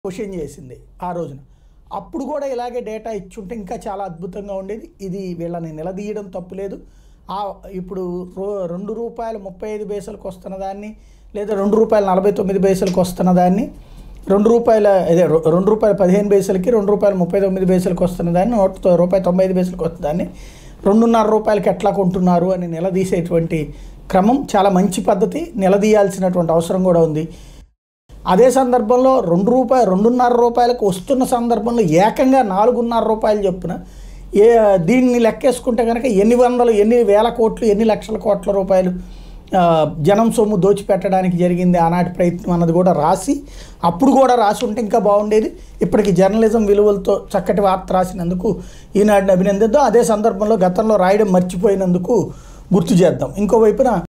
question చేసింది ఆ రోజున అప్పుడు కూడా ఇలాగే డేటా ఇచ్చుంటే ఇంకా చాలా అద్భుతంగా ఉండేది ఇది వీళ్ళని నిలదీయడం తప్పులేదు ఆ ఇప్పుడు రో రెండు రూపాయలు ముప్పై ఐదు పైసలకు వస్తున్న దాన్ని లేదా రెండు రూపాయలు నలభై తొమ్మిది పైసలకు వస్తున్న దాన్ని రెండు రూపాయల అదే రొ- రెండు రూపాయల పదిహేను పైసలకి రెండు రూపాయల ముప్పై తొమ్మిది పైసలకు వస్తున్న దాన్ని నూట తొ- రూపాయి తొంభై ఐదు పైసలకు వస్తున్న దాన్ని రెండున్నర రూపాయలకి ఎట్లా కొంటున్నారు అని నిలదీసేటువంటి క్రమం చాలా మంచి పద్ధతి నిలదీయాల్సినటువంటి అవసరం కూడా ఉంది అదే సందర్భంలో రెండు రూపాయలు రెండున్నర రూపాయలకు వస్తున్న సందర్భంలో ఏకంగా నాలుగున్నర రూపాయలు చొప్పున ఏ దీన్ని లెక్కేసుకుంటే కనుక ఎన్ని వందలు ఎన్ని వేల కోట్లు ఎన్ని లక్షల కోట్ల రూపాయలు ఆ, జనం సొమ్ము దోచిపెట్టడానికి జరిగింది ఆనాటి ప్రయత్నం అన్నది కూడా రాసి అప్పుడు కూడా రాసి ఉంటే ఇంకా బాగుండేది ఇప్పటికి జర్నలిజం విలువలతో చక్కటి వార్త రాసినందుకు ఈనాటిని అభినందిద్దాం అదే సందర్భంలో గతంలో రాయడం మర్చిపోయినందుకు గుర్తు చేద్దాం ఇంకోవైపున